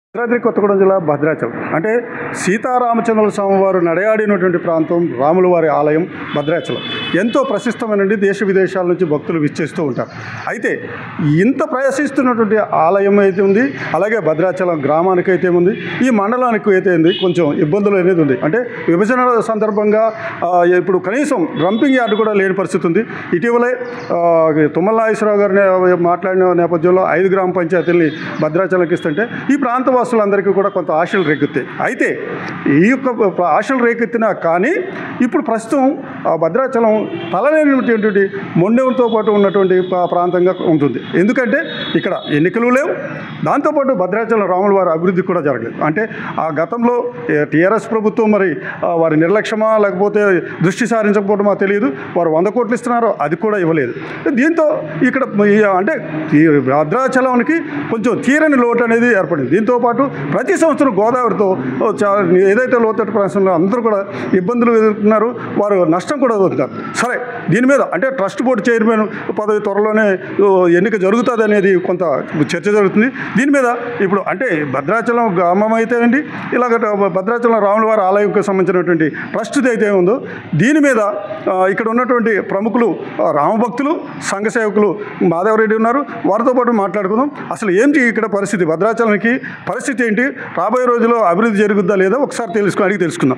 భద్రాద్రి కొత్తగూడెం జిల్లా భద్రాచలం అంటే సీతారామచంద్రుల స్వామి వారు నడయాడినటువంటి ప్రాంతం రాముల వారి ఆలయం భద్రాచలం ఎంతో ప్రసిద్ధమైనది దేశ విదేశాల నుంచి భక్తులు విచ్చేస్తూ ఉంటారు అయితే ఇంత ప్రదర్శిస్తున్నటువంటి ఆలయం అయితే ఉంది అలాగే భద్రాచలం గ్రామానికి అయితే ఉంది ఈ మండలానికి అయితే ఉంది కొంచెం ఇబ్బందులు అనేది ఉంది అంటే విభజన సందర్భంగా ఆ, ఇప్పుడు కనీసం డంపింగ్ యార్డు కూడా లేని పరిస్థితి ఉంది ఇటీవలే ఆ, తుమ్మల నాగేశ్వరరావు గారు నే- మాట్లాడిన నేపథ్యంలో ఐదు గ్రామ పంచాయతీల్ని భద్రాచలంకి ఇస్తుంటే ఈ ప్రాంత వాసులందరికీ కూడా కొంత ఆశలు రేకెత్తాయి అయితే ఈ యొక్క ప్ర- ఆశలు రేకెత్తినా కానీ ఇప్పుడు ప్రస్తుతం ఆ భద్రాచలం తలలేనటువంటి మొండెంతో పాటు ఉన్నటువంటి ప్రా- ప్రాంతంగా ఉంటుంది ఎందుకంటే ఇక్కడ ఎన్నికలు లేవు దాంతోపాటు భద్రాచలం రాముల వారి అభివృద్ధి కూడా జరగలేదు అంటే ఆ గతంలో టీఆర్ఎస్ ప్రభుత్వం మరి ఆ, వారి నిర్లక్ష్యమా లేకపోతే దృష్టి సారించకపోవడమా తెలియదు వారు వంద కోట్లు ఇస్తున్నారో అది కూడా ఇవ్వలేదు దీంతో ఇక్కడ ఈ అంటే ఈ భద్రాచలానికి కొంచెం తీరని లోటు అనేది ఏర్పడింది దీంతో పాటు ప్రతి సంవత్సరం గోదావరితో ఓ చా- ఏదైతే లోతట్టు ప్రాంతంలో అందరూ కూడా ఇబ్బందులు ఎదుర్కొన్నారు వారు నష్టం కూడా ఎదుర్కొన్నారు సరే దీని మీద అంటే ట్రస్ట్ బోర్డు చైర్మన్ పదవి త్వరలోనే ఓ, ఎన్నిక జరుగుతుంది అనేది కొంత చర్చ జరుగుతుంది దీని మీద ఇప్పుడు అంటే భద్రాచలం గ్రామం అయితే అండి ఇలాగ భద్రాచలం రాముల వారి ఆలయంకి సంబంధించినటువంటి ట్రస్ట్ అయితే ఉందో దీని మీద ఆ, ఇక్కడ ఉన్నటువంటి ప్రముఖులు ఆ, రామభక్తులు సంఘ సేవకులు మాధవరెడ్డి ఉన్నారు వారితో పాటు మాట్లాడుకుందాం అసలు ఏంటి ఇక్కడ పరిస్థితి భద్రాచలానికి పరిస్థితి ఏంటి రాబోయే రోజుల్లో అభివృద్ధి జరుగుద్దా లేదా ఒకసారి తెలుసుకుని అడిగి తెలుసుకుందాం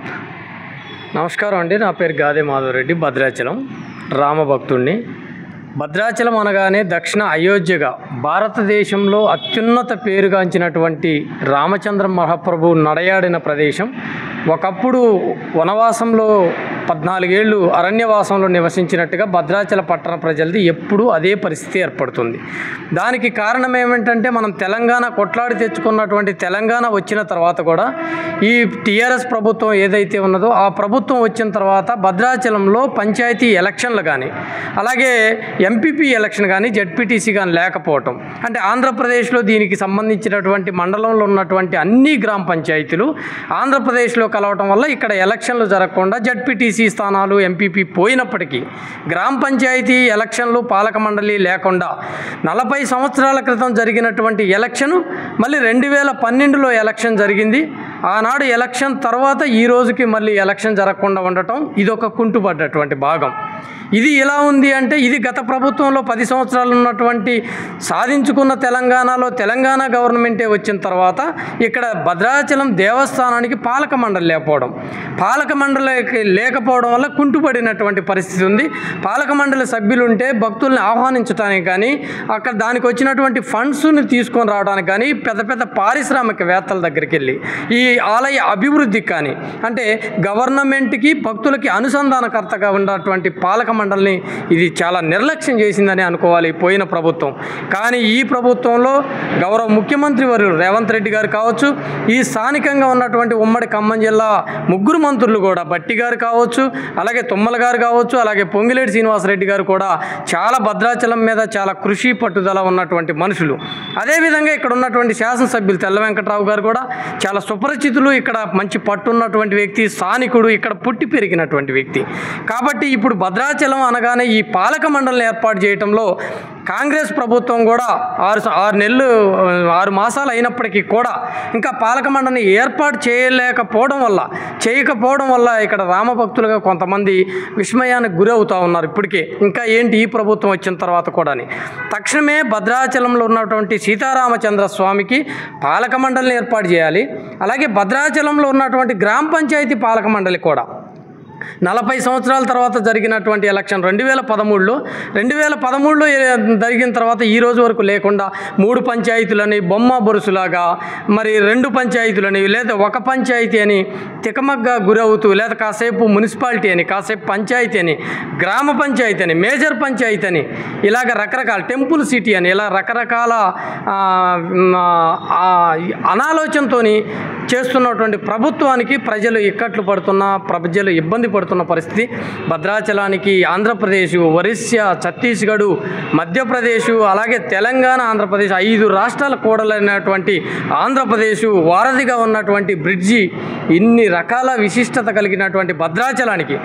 నమస్కారం అండి నా పేరు గాదే మాధవరెడ్డి భద్రాచలం రామభక్తుడిని భద్రాచలం అనగానే దక్షిణ అయోధ్యగా భారతదేశంలో అత్యున్నత పేరుగాంచినటువంటి రామచంద్ర మహాప్రభు నడయాడిన ప్రదేశం ఒకప్పుడు వనవాసంలో పద్నాలుగేళ్ళు అరణ్యవాసంలో నివసించినట్టుగా భద్రాచల పట్టణ ప్రజలది ఎప్పుడూ అదే పరిస్థితి ఏర్పడుతుంది దానికి కారణం ఏమిటంటే మనం తెలంగాణ కొట్లాడి తెచ్చుకున్నటువంటి తెలంగాణ వచ్చిన తర్వాత కూడా ఈ టీఆర్ఎస్ ప్రభుత్వం ఏదైతే ఉన్నదో ఆ ప్రభుత్వం వచ్చిన తర్వాత భద్రాచలంలో పంచాయతీ ఎలక్షన్లు కానీ అలాగే ఎంపీపీ ఎలక్షన్ కానీ జడ్పీటీసీ కానీ లేకపోవటం అంటే ఆంధ్రప్రదేశ్లో దీనికి సంబంధించినటువంటి మండలంలో ఉన్నటువంటి అన్ని గ్రామ పంచాయతీలు ఆంధ్రప్రదేశ్లో కలవటం వల్ల ఇక్కడ ఎలక్షన్లు జరగకుండా జడ్పీటీసీ స్థానాలు ఎంపీపీ పోయినప్పటికీ గ్రామ పంచాయతీ ఎలక్షన్లు పాలక మండలి లేకుండా నలభై సంవత్సరాల క్రితం జరిగినటువంటి ఎలక్షన్ మళ్ళీ రెండు వేల పన్నెండులో ఎలక్షన్ జరిగింది ఆనాడు ఎలక్షన్ తర్వాత ఈ రోజుకి మళ్ళీ ఎలక్షన్ జరగకుండా ఉండటం ఇదొక కుంటుపడ్డటువంటి భాగం ఇది ఎలా ఉంది అంటే ఇది గత ప్రభుత్వంలో పది సంవత్సరాలు ఉన్నటువంటి సాధించుకున్న తెలంగాణలో తెలంగాణ గవర్నమెంటే వచ్చిన తర్వాత ఇక్కడ భద్రాచలం దేవస్థానానికి పాలక మండలి లేకపోవడం పాలక మండలికి లేకపోవడం వల్ల కుంటుపడినటువంటి పరిస్థితి ఉంది పాలక మండలి సభ్యులు ఉంటే భక్తుల్ని ఆహ్వానించడానికి కానీ అక్కడ దానికి వచ్చినటువంటి ఫండ్స్ని తీసుకొని రావడానికి కానీ పెద్ద పెద్ద పారిశ్రామికవేత్తల దగ్గరికి వెళ్ళి ఈ ఆలయ అభివృద్ధికి కానీ అంటే గవర్నమెంట్కి భక్తులకి అనుసంధానకర్తగా ఉన్నటువంటి పాలక మండలిని ఇది చాలా నిర్లక్ష్యం చేసిందని అనుకోవాలి పోయిన ప్రభుత్వం కానీ ఈ ప్రభుత్వంలో గౌరవ ముఖ్యమంత్రి వర్యులు రేవంత్ రెడ్డి గారు కావచ్చు ఈ స్థానికంగా ఉన్నటువంటి ఉమ్మడి ఖమ్మం జిల్లా ముగ్గురు మంత్రులు కూడా బట్టి గారు కావచ్చు అలాగే తుమ్మల గారు కావచ్చు అలాగే పొంగిలేటి శ్రీనివాసరెడ్డి గారు కూడా చాలా భద్రాచలం మీద చాలా కృషి పట్టుదల ఉన్నటువంటి మనుషులు అదేవిధంగా ఇక్కడ ఉన్నటువంటి శాసనసభ్యులు తెల్ల వెంకట్రావు గారు కూడా చాలా సుపరిచితులు ఇక్కడ మంచి పట్టున్నటువంటి వ్యక్తి స్థానికుడు ఇక్కడ పుట్టి పెరిగినటువంటి వ్యక్తి కాబట్టి ఇప్పుడు భద్రాచలం అనగానే ఈ పాలక మండలిని ఏర్పాటు చేయటంలో కాంగ్రెస్ ప్రభుత్వం కూడా ఆరు స- ఆరు నెలలు ఆ, ఆరు మాసాలు అయినప్పటికీ కూడా ఇంకా పాలక మండలిని ఏర్పాటు చేయలేకపోవడం వల్ల చేయకపోవడం వల్ల ఇక్కడ రామభక్తులుగా కొంతమంది విస్మయానికి గురవుతూ ఉన్నారు ఇప్పటికే ఇంకా ఏంటి ఈ ప్రభుత్వం వచ్చిన తర్వాత కూడా తక్షణమే భద్రాచలంలో ఉన్నటువంటి సీతారామచంద్ర స్వామికి పాలక మండలిని ఏర్పాటు చేయాలి అలాగే భద్రాచలంలో ఉన్నటువంటి గ్రామ పంచాయతీ పాలక మండలి కూడా నలభై సంవత్సరాల తర్వాత జరిగినటువంటి ఎలక్షన్ రెండు వేల పదమూడులో రెండు వేల పదమూడులో జరిగిన తర్వాత ఈ రోజు వరకు లేకుండా మూడు పంచాయతీలని బొమ్మ బొరుసులాగా మరి రెండు పంచాయతీలని లేదా ఒక పంచాయతీ అని తికమగ్గా గురవుతూ లేదా కాసేపు మున్సిపాలిటీ అని కాసేపు పంచాయతీ అని గ్రామ పంచాయతీ అని మేజర్ పంచాయతీ అని ఇలాగ రకరకాల టెంపుల్ సిటీ అని ఇలా రకరకాల ఆ, మ్, ఆ, అనాలోచనతోని చేస్తున్నటువంటి ప్రభుత్వానికి ప్రజలు ఇక్కట్లు పడుతున్న ప్రజలు ఇబ్బంది పడుతున్న పరిస్థితి భద్రాచలానికి ఆంధ్రప్రదేశ్ ఒరిస్సా ఛత్తీస్గఢ్ మధ్యప్రదేశ్ అలాగే తెలంగాణ ఆంధ్రప్రదేశ్ ఐదు రాష్ట్రాల కూడలైనటువంటి ఆంధ్రప్రదేశ్ వారధిగా ఉన్నటువంటి బ్రిడ్జి ఇన్ని రకాల విశిష్టత కలిగినటువంటి భద్రాచలానికి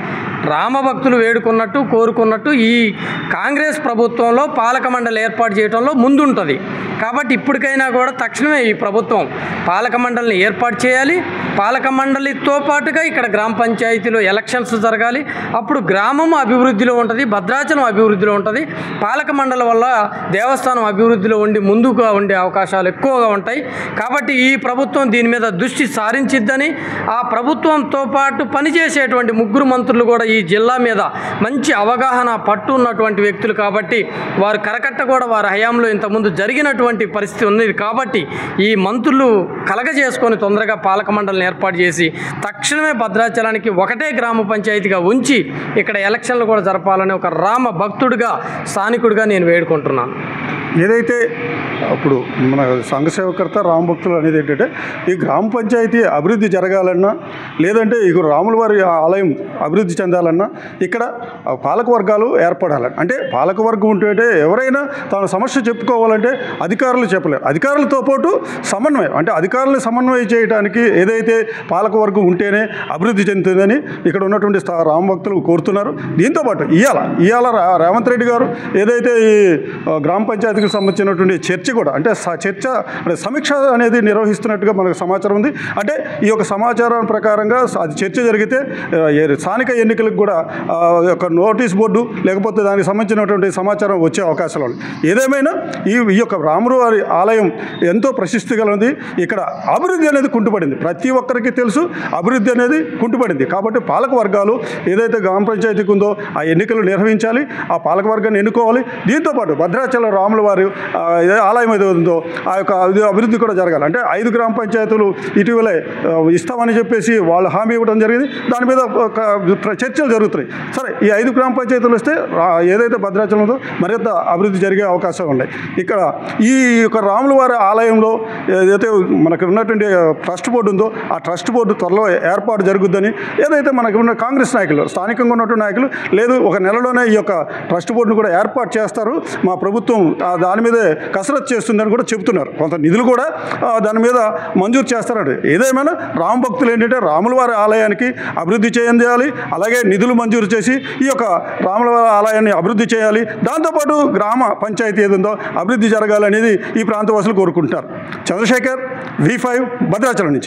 రామభక్తులు వేడుకున్నట్టు కోరుకున్నట్టు ఈ కాంగ్రెస్ ప్రభుత్వంలో పాలక మండలి ఏర్పాటు చేయడంలో ముందుంటుంది కాబట్టి ఇప్పటికైనా కూడా తక్షణమే ఈ ప్రభుత్వం పాలక మండలిని ఏర్పాటు చేయాలి పాలక మండలితో పాటుగా ఇక్కడ గ్రామ పంచాయతీలో ఎలక్షన్స్ జరగాలి అప్పుడు గ్రామం అభివృద్ధిలో ఉంటుంది భద్రాచలం అభివృద్ధిలో ఉంటుంది పాలక మండలి వల్ల దేవస్థానం అభివృద్ధిలో ఉండి ముందుగా ఉండే అవకాశాలు ఎక్కువగా ఉంటాయి కాబట్టి ఈ ప్రభుత్వం దీని మీద దృష్టి సారించిద్దని ఆ ప్రభుత్వంతో పాటు పనిచేసేటువంటి ముగ్గురు మంత్రులు కూడా ఈ జిల్లా మీద మంచి అవగాహన పట్టు ఉన్నటువంటి వ్యక్తులు కాబట్టి వారు కరకట్ట కూడా వారి హయాంలో ఇంతకుముందు జరిగినటువంటి పరిస్థితి ఉన్నది కాబట్టి ఈ మంత్రులు కలగజేసుకొని తొందరగా పాలక మండలిని ఏర్పాటు చేసి తక్షణమే భద్రాచలానికి ఒకటే గ్రామ పంచాయతీగా ఉంచి ఇక్కడ ఎలక్షన్లు కూడా జరపాలని ఒక రామ భక్తుడిగా స్థానికుడిగా నేను వేడుకుంటున్నాను ఏదైతే అప్పుడు మన సంఘ సేవకర్త రామభక్తులు అనేది ఏంటంటే ఈ గ్రామ పంచాయతీ అభివృద్ధి జరగాలన్నా లేదంటే ఈ రాముల వారి ఆలయం అభివృద్ధి చెందాలన్నా ఇక్కడ ఆ పాలక వర్గాలు ఏర్పడాలని అంటే పాలక వర్గం ఉంటే ఎవరైనా తన సమస్య చెప్పుకోవాలంటే అధికారులు చెప్పలేరు అధికారులతో పాటు సమన్వయం అంటే అధికారులను సమన్వయం చేయడానికి ఏదైతే పాలక వర్గం ఉంటేనే అభివృద్ధి చెందుతుందని ఇక్కడ ఉన్నటువంటి స్థా- రామభక్తులు కోరుతున్నారు దీంతోపాటు ఇవాళ ఇవాళ రా- రేవంత్ రెడ్డి గారు ఏదైతే ఈ ఆ, గ్రామ పంచాయతీకి సంబంధించినటువంటి చర్చ కూడా అంటే స- చర్చ అంటే సమీక్ష అనేది నిర్వహిస్తున్నట్టుగా మనకు సమాచారం ఉంది అంటే ఈ యొక్క సమాచారం ప్రకారంగా స- అది చర్చ జరిగితే ఆ, ఏ- స్థానిక ఎన్నికలకు కూడా ఆ, ఒక నోటీస్ బోర్డు లేకపోతే దానికి సంబంధించినటువంటి సమాచారం వచ్చే అవకాశాలు ఉన్నాయి ఏదేమైనా ఈ ఈ యొక్క రాముడు వారి ఆలయం ఎంతో ప్రసిద్ధి గలది ఇక్కడ అభివృద్ధి అనేది కుంటుపడింది ప్రతి ఒక్కరికి తెలుసు అభివృద్ధి అనేది కుంటుపడింది కాబట్టి పాలక వర్గాలు ఏదైతే గ్రామ పంచాయతీకి ఉందో ఆ ఎన్నికలు నిర్వహించాలి ఆ పాలక వర్గాన్ని ఎన్నుకోవాలి దీంతోపాటు భద్రాచలం రాముల వారి ఆ, ఏ ఆలయం ఏదో ఉందో ఆ యొక్క అది అభివృద్ధి కూడా జరగాలి అంటే ఐదు గ్రామ పంచాయతీలు ఇటీవలే ఆ, ఇస్తామని చెప్పేసి వాళ్ళు హామీ ఇవ్వడం జరిగింది దాని మీద ఒక ప్ర- చర్చలు జరుగుతున్నాయి సరే ఈ ఐదు గ్రామ పంచాయతీలు వస్తే రా- ఏదైతే భద్రాచలం ఉందో మరింత అభివృద్ధి జరిగే అవకాశాలు ఉన్నాయి ఇక్కడ ఈ యొక్క రాముల వారి ఆలయంలో ఏదైతే మనకు ఉన్నటువంటి ట్రస్ట్ బోర్డు ఉందో ఆ ట్రస్ట్ బోర్డు త్వరలో ఏర్పాటు జరుగుద్దని ఏదైతే మనకు ఉన్న కాంగ్రెస్ నాయకులు స్థానికంగా ఉన్నటువంటి నాయకులు లేదు ఒక నెలలోనే ఈ యొక్క ట్రస్ట్ బోర్డును కూడా ఏర్పాటు చేస్తారు మా ప్రభుత్వం ఆ దాని మీదే కసరత్తు చేస్తుందని కూడా చెబుతున్నారు కొంత నిధులు కూడా ఆ, దాని మీద మంజూరు చేస్తారండి ఏదేమైనా రామ భక్తులు ఏంటంటే రాముల వారి ఆలయానికి అభివృద్ధి చేయాలి అలాగే నిధులు మంజూరు చేసి ఈ యొక్క రాముల వారి ఆలయాన్ని అభివృద్ధి చేయాలి దాంతోపాటు గ్రామ పంచాయతీ ఏదుందో అభివృద్ధి జరగాలనేది ఈ ప్రాంతవాసులు కోరుకుంటున్నారు చంద్రశేఖర్ వి ఫైవ్ భద్రాచలం నుంచి